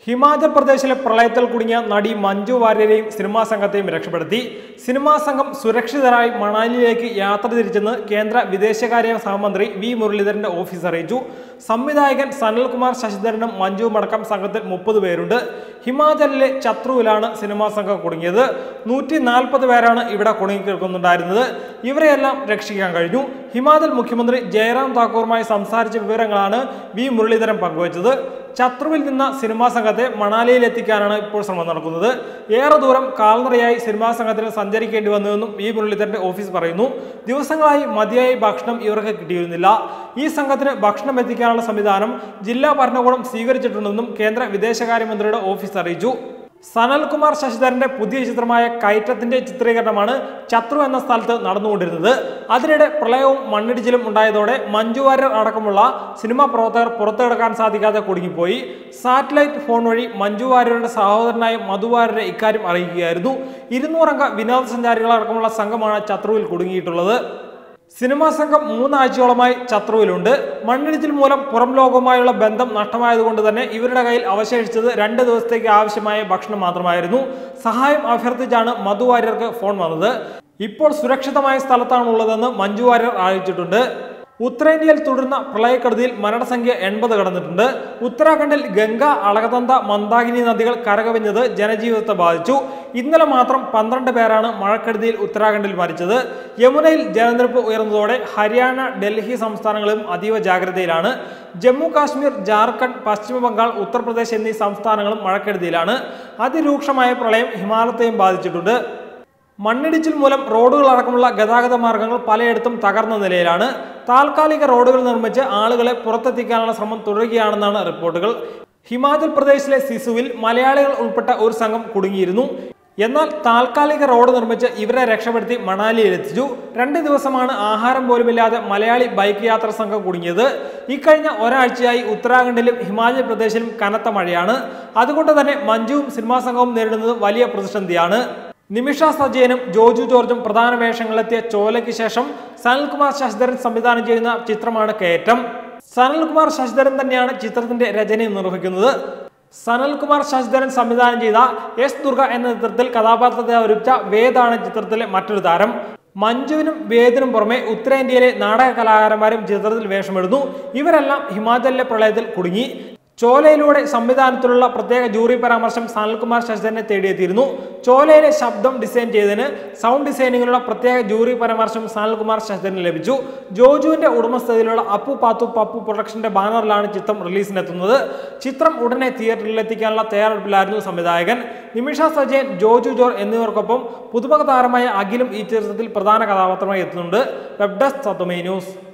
ഹിമാചൽ പ്രദേശിലെ പ്രളയത്തിൽ കുടുങ്ങിയ നടി മഞ്ജു വാര്യരെയും സിനിമാ സംഘത്തെയും രക്ഷപ്പെടുത്തി സിനിമാ സംഘം സുരക്ഷിതരായി മണാലിയിലേക്ക് യാത്ര തിരിച്ചെന്ന് കേന്ദ്ര വിദേശകാര്യ സഹമന്ത്രി വി മുരളീധരന്റെ ഓഫീസ് അറിയിച്ചു സംവിധായകൻ സനൽകുമാർ ശശിധരനും മഞ്ജുവും അടക്കം സംഘത്തിൽ മുപ്പത് പേരുണ്ട് ഹിമാചലിലെ ചത്രുവിലാണ് സിനിമാ സംഘം കുടുങ്ങിയത് നൂറ്റി നാൽപ്പത് പേരാണ് ഇവിടെ കുടുങ്ങിക്കിടക്കുന്നുണ്ടായിരുന്നത് ഇവരെയെല്ലാം രക്ഷിക്കാൻ കഴിഞ്ഞു ഹിമാചൽ മുഖ്യമന്ത്രി ജയറാം താക്കൂറുമായി സംസാരിച്ച വിവരങ്ങളാണ് വി മുരളീധരൻ പങ്കുവച്ചത് ചത്രുവിൽ നിന്ന് സിനിമാ സംഘത്തെ മണാലിയിൽ എത്തിക്കാനാണ് ഇപ്പോൾ ശ്രമം നടക്കുന്നത് ഏറെ ദൂരം കാൽനടയായി സിനിമാ സംഘത്തിന് സഞ്ചരിക്കേണ്ടി വന്നുവെന്നും വി മുരളീധരന്റെ ഓഫീസ് പറയുന്നു ദിവസങ്ങളായി മതിയായി ഭക്ഷണം ഇവർക്ക് കിട്ടിയിരുന്നില്ല ഈ സംഘത്തിന് ഭക്ഷണം എത്തിക്കാനുള്ള സംവിധാനം ജില്ലാ ഭരണകൂടം സ്വീകരിച്ചിട്ടുണ്ടെന്നും കേന്ദ്ര വിദേശകാര്യമന്ത്രിയുടെ ഓഫീസ് അറിയിച്ചു സനൽകുമാർ ശശിധരന്റെ പുതിയ ചിത്രമായ കയറ്റത്തിന്റെ ചിത്രീകരണമാണ് ചത്രു എന്ന സ്ഥലത്ത് നടന്നുകൊണ്ടിരുന്നത് അതിനിടെ പ്രളയവും മണ്ണിടിച്ചിലും ഉണ്ടായതോടെ മഞ്ജു വാര്യർ അടക്കമുള്ള സിനിമാ പ്രവർത്തകർ പുറത്തെടുക്കാൻ സാധിക്കാതെ കുടുങ്ങിപ്പോയി സാറ്റലൈറ്റ് ഫോൺ വഴി മഞ്ജു വാര്യരുടെ സഹോദരനായ മധു വാര്യരെ ഇക്കാര്യം അറിയിക്കുകയായിരുന്നു ഇരുന്നൂറംഗ വിനോദസഞ്ചാരികളടക്കമുള്ള സംഘമാണ് ചത്രുവിൽ കുടുങ്ങിയിട്ടുള്ളത് സിനിമാ സംഘം മൂന്നാഴ്ചയോളമായി ചത്രുവിലുണ്ട് മണ്ണിടിച്ചിൽ മൂലം പുറം ലോകവുമായുള്ള ബന്ധം നഷ്ടമായതുകൊണ്ട് തന്നെ ഇവരുടെ കയ്യിൽ അവശേഷിച്ചത് രണ്ട് ദിവസത്തേക്ക് ആവശ്യമായ ഭക്ഷണം മാത്രമായിരുന്നു സഹായം അഭ്യർത്ഥിച്ചാണ് മധു വാര്യർക്ക് ഫോൺ വന്നത് ഇപ്പോൾ സുരക്ഷിതമായ സ്ഥലത്താണുള്ളതെന്ന് മഞ്ജു വാര്യർ അറിയിച്ചിട്ടുണ്ട് ഉത്തരേന്ത്യയിൽ തുടരുന്ന പ്രളയക്കെടുതിയിൽ മരണസംഖ്യ എൺപത് കടന്നിട്ടുണ്ട് ഉത്തരാഖണ്ഡിൽ ഗംഗ അളകതന്ത മന്ദാകിനി നദികൾ കരകവിഞ്ഞത് ജനജീവിതത്തെ ബാധിച്ചു ഇന്നലെ മാത്രം പന്ത്രണ്ട് പേരാണ് മഴക്കെടുതിയിൽ ഉത്തരാഖണ്ഡിൽ മരിച്ചത് യമുനയിൽ ജലനിരപ്പ് ഉയർന്നതോടെ ഹരിയാന ഡൽഹി സംസ്ഥാനങ്ങളും അതീവ ജാഗ്രതയിലാണ് ജമ്മു കാശ്മീർ ജാർഖണ്ഡ് പശ്ചിമ ബംഗാൾ ഉത്തർപ്രദേശ് എന്നീ സംസ്ഥാനങ്ങളും മഴക്കെടുതിയിലാണ് അതിരൂക്ഷമായ പ്രളയം ഹിമാലയത്തെയും ബാധിച്ചിട്ടുണ്ട് മണ്ണിടിച്ചിൽ മൂലം റോഡുകൾ അടക്കമുള്ള ഗതാഗത മാർഗങ്ങൾ പലയിടത്തും തകർന്ന നിലയിലാണ് താൽക്കാലിക റോഡുകൾ നിർമ്മിച്ച് ആളുകളെ പുറത്തെത്തിക്കാനുള്ള ശ്രമം തുടരുകയാണെന്നാണ് റിപ്പോർട്ടുകൾ ഹിമാചൽ പ്രദേശിലെ സിസുവിൽ മലയാളികൾ ഉൾപ്പെട്ട ഒരു സംഘം കുടുങ്ങിയിരുന്നു എന്നാൽ താൽക്കാലിക റോഡ് നിർമ്മിച്ച് ഇവരെ രക്ഷപ്പെടുത്തി മണാലിയിൽ എത്തിച്ചു രണ്ട് ദിവസമാണ് ആഹാരം പോലുമില്ലാതെ മലയാളി ബൈക്ക് യാത്ര സംഘം കുടുങ്ങിയത് ഇക്കഴിഞ്ഞ ഒരാഴ്ചയായി ഉത്തരാഖണ്ഡിലും ഹിമാചൽ പ്രദേശിലും കനത്ത മഴയാണ് അതുകൊണ്ട് തന്നെ മഞ്ജുവും സിനിമാ സംഘവും നേരിടുന്നത് വലിയ പ്രതിസന്ധിയാണ് നിമിഷ സജയനും ജോജു ജോർജും പ്രധാന വേഷങ്ങളിലെത്തിയ ചോലയ്ക്ക് ശേഷം സനൽകുമാർ ശശിധരൻ സംവിധാനം ചെയ്യുന്ന ചിത്രമാണ് കയറ്റം സനൽകുമാർ ശശിധരൻ തന്നെയാണ് ചിത്രത്തിന്റെ രചനയും നിർവഹിക്കുന്നത് സനൽകുമാർ ശശിധരൻ സംവിധാനം ചെയ്ത എസ് ദുർഗ എന്ന ചിത്രത്തിൽ കഥാപാത്രത്തെ അവതരിപ്പിച്ച വേദാണ് ചിത്രത്തിലെ മറ്റൊരു താരം മഞ്ജുവിനും വേദിനും പുറമെ ഉത്തരേന്ത്യയിലെ നാടക കലാകാരന്മാരും ചിത്രത്തിൽ വേഷമിടുന്നു ഇവരെല്ലാം ഹിമാചലിലെ പ്രളയത്തിൽ കുടുങ്ങി ചോലയിലൂടെ സംവിധാനത്തിലുള്ള പ്രത്യേക ജൂറി പരാമർശം സനൽകുമാർ ശശിധരനെ തേടിയെത്തിയിരുന്നു ചോലയിലെ ശബ്ദം ഡിസൈൻ ചെയ്തതിന് സൗണ്ട് ഡിസൈനിങ്ങിനുള്ള പ്രത്യേക ജൂറി പരാമർശം സനൽകുമാർ ശശിധരന് ലഭിച്ചു ജോജുവിന്റെ ഉടമസ്ഥതയിലുള്ള അപ്പു പാത്തു പപ്പു പ്രൊഡക്ഷന്റെ ബാനറിലാണ് ചിത്രം റിലീസിനെത്തുന്നത് ചിത്രം ഉടനെ തിയേറ്ററിൽ എത്തിക്കാനുള്ള തയ്യാറെടുപ്പിലായിരുന്നു സംവിധായകൻ നിമിഷ സജയൻ ജോജു ജോർ എന്നിവർക്കൊപ്പം പുതുമുഖ താരമായ അഖിലും ഈ ചിത്രത്തിൽ പ്രധാന കഥാപാത്രമായി എത്തുന്നുണ്ട് വെബ് ഡെസ്ക് തത്വമേ ന്യൂസ്